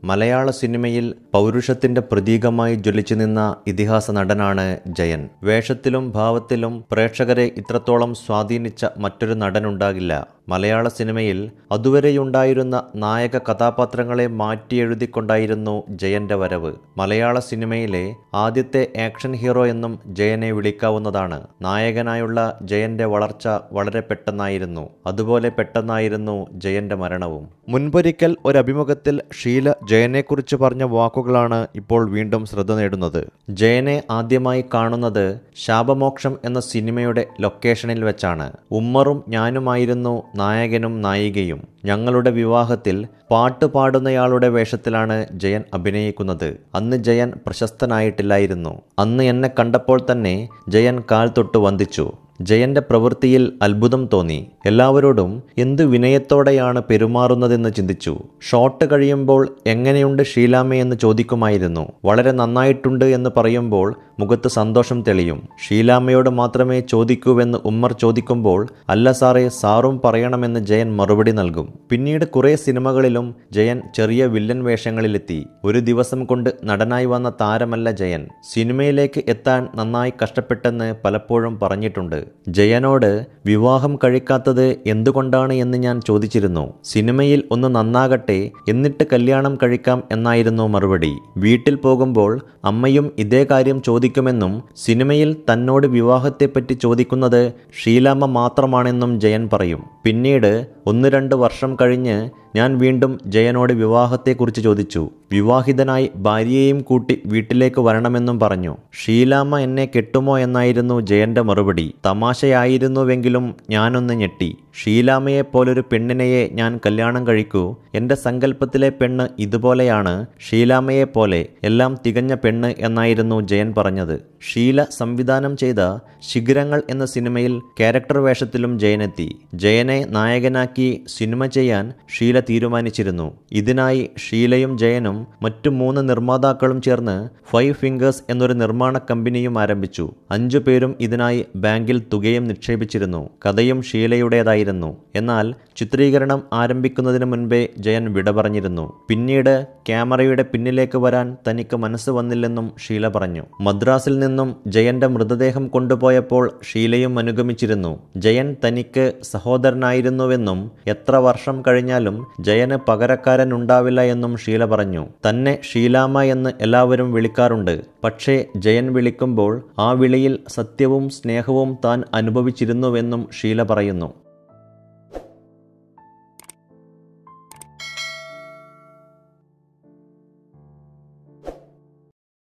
മലയാള സിനിമയിൽ പൗരുഷത്തിന്റെ പ്രതീകമായി ജ്വലിച്ചു നിന്ന ഇതിഹാസ നടനാണ് ജയൻ വേഷത്തിലും ഭാവത്തിലും പ്രേക്ഷകരെ ഇത്രത്തോളം സ്വാധീനിച്ച മറ്റൊരു നടനുണ്ടാകില്ല മലയാള സിനിമയിൽ അതുവരെയുണ്ടായിരുന്ന നായക കഥാപാത്രങ്ങളെ മാറ്റിയെഴുതിക്കൊണ്ടായിരുന്നു ജയന്റെ വരവ് മലയാള സിനിമയിലെ ആദ്യത്തെ ആക്ഷൻ ഹീറോ എന്നും ജയനെ വിളിക്കാവുന്നതാണ് നായകനായുള്ള ജയന്റെ വളർച്ച വളരെ പെട്ടെന്നായിരുന്നു അതുപോലെ പെട്ടെന്നായിരുന്നു ജയന്റെ മരണവും മുൻപൊരിക്കൽ ഒരു അഭിമുഖത്തിൽ ഷീല ജയനെക്കുറിച്ച് പറഞ്ഞ വാക്കുകളാണ് ഇപ്പോൾ വീണ്ടും ശ്രദ്ധ നേടുന്നത് ജയനെ ആദ്യമായി കാണുന്നത് ശാപമോക്ഷം എന്ന സിനിമയുടെ ലൊക്കേഷനിൽ വെച്ചാണ് ഉമ്മറും ഞാനുമായിരുന്നു നായകനും നായികയും ഞങ്ങളുടെ വിവാഹത്തിൽ പാട്ട് പാടുന്നയാളുടെ വേഷത്തിലാണ് ജയൻ അഭിനയിക്കുന്നത് അന്ന് ജയൻ പ്രശസ്തനായിട്ടില്ലായിരുന്നു അന്ന് എന്നെ കണ്ടപ്പോൾ തന്നെ ജയൻ കാൽ തൊട്ട് വന്ദിച്ചു ജയന്റെ പ്രവൃത്തിയിൽ അത്ഭുതം തോന്നി എല്ലാവരോടും എന്ത് വിനയത്തോടെയാണ് പെരുമാറുന്നതെന്ന് ചിന്തിച്ചു ഷോട്ട് കഴിയുമ്പോൾ എങ്ങനെയുണ്ട് ഷീലാമ്മ എന്ന് ചോദിക്കുമായിരുന്നു വളരെ നന്നായിട്ടുണ്ട് എന്ന് പറയുമ്പോൾ മുഖത്ത് സന്തോഷം തെളിയും ഷീലാമ്മയോട് മാത്രമേ ചോദിക്കൂവെന്ന് ഉമ്മർ ചോദിക്കുമ്പോൾ അല്ല സാറേ സാറും പറയണമെന്ന് ജയൻ മറുപടി നൽകും പിന്നീട് കുറേ സിനിമകളിലും ജയൻ ചെറിയ വില്ലൻ വേഷങ്ങളിലെത്തി ഒരു ദിവസം കൊണ്ട് നടനായി വന്ന താരമല്ല ജയൻ സിനിമയിലേക്ക് എത്താൻ നന്നായി കഷ്ടപ്പെട്ടെന്ന് പലപ്പോഴും പറഞ്ഞിട്ടുണ്ട് ജയനോട് വിവാഹം കഴിക്കാത്തത് എന്തുകൊണ്ടാണ് എന്ന് ഞാൻ ചോദിച്ചിരുന്നു സിനിമയിൽ ഒന്ന് നന്നാകട്ടെ എന്നിട്ട് കല്യാണം കഴിക്കാം എന്നായിരുന്നു മറുപടി വീട്ടിൽ പോകുമ്പോൾ അമ്മയും ഇതേ കാര്യം ചോദിക്കുമെന്നും സിനിമയിൽ തന്നോട് വിവാഹത്തെപ്പറ്റി ചോദിക്കുന്നത് ഷീലാമ്മ മാത്രമാണെന്നും ജയൻ പറയും പിന്നീട് ഒന്ന് രണ്ട് വർഷം കഴിഞ്ഞ് ഞാൻ വീണ്ടും ജയനോട് വിവാഹത്തെക്കുറിച്ച് ചോദിച്ചു വിവാഹിതനായി ഭാര്യയെയും കൂട്ടി വീട്ടിലേക്ക് വരണമെന്നും പറഞ്ഞു ഷീലാമ്മ എന്നെ കെട്ടുമോ എന്നായിരുന്നു ജയന്റെ മറുപടി തമാശയായിരുന്നുവെങ്കിലും ഞാനൊന്ന് ഞെട്ടി ഷീലാമ്മയെ പോലൊരു പെണ്ണിനെയെ ഞാൻ കല്യാണം കഴിക്കൂ എൻ്റെ സങ്കല്പത്തിലെ പെണ്ണ് ഇതുപോലെയാണ് ഷീലാമ്മയെ പോലെ എല്ലാം തികഞ്ഞ പെണ്ണ് എന്നായിരുന്നു ജയൻ പറഞ്ഞത് ഷീല സംവിധാനം ചെയ്ത ശിഖിരങ്ങൾ എന്ന സിനിമയിൽ ക്യാരക്ടർ വേഷത്തിലും ജയനെത്തി ജയനെ നായകനാക്കി സിനിമ ചെയ്യാൻ ഷീല തീരുമാനിച്ചിരുന്നു ഇതിനായി ഷീലയും ജയനും മറ്റു മൂന്ന് നിർമ്മാതാക്കളും ചേർന്ന് ഫൈവ് ഫിംഗേഴ്സ് എന്നൊരു നിർമ്മാണ കമ്പനിയും ആരംഭിച്ചു അഞ്ചു പേരും ഇതിനായി ബാങ്കിൽ തുകയും നിക്ഷേപിച്ചിരുന്നു കഥയും ഷീലയുടേതായിരുന്നു എന്നാൽ ചിത്രീകരണം ആരംഭിക്കുന്നതിന് മുൻപേ ജയൻ വിട പറഞ്ഞിരുന്നു പിന്നീട് ക്യാമറയുടെ പിന്നിലേക്ക് വരാൻ തനിക്ക് മനസ്സ് വന്നില്ലെന്നും ഷീല പറഞ്ഞു മദ്രാസിൽ നിന്നും ജയന്റെ മൃതദേഹം കൊണ്ടുപോയപ്പോൾ ഷീലയും അനുഗമിച്ചിരുന്നു ജയൻ തനിക്ക് സഹോദരനായിരുന്നുവെന്നും എത്ര വർഷം കഴിഞ്ഞാലും ജയന് പകരക്കാരൻ ഉണ്ടാവില്ല എന്നും ഷീല പറഞ്ഞു തന്നെ ഷീലാമ്മ എന്ന് എല്ലാവരും വിളിക്കാറുണ്ട് പക്ഷേ ജയൻ വിളിക്കുമ്പോൾ ആ വിളിയിൽ സത്യവും സ്നേഹവും താൻ അനുഭവിച്ചിരുന്നുവെന്നും ഷീല പറയുന്നു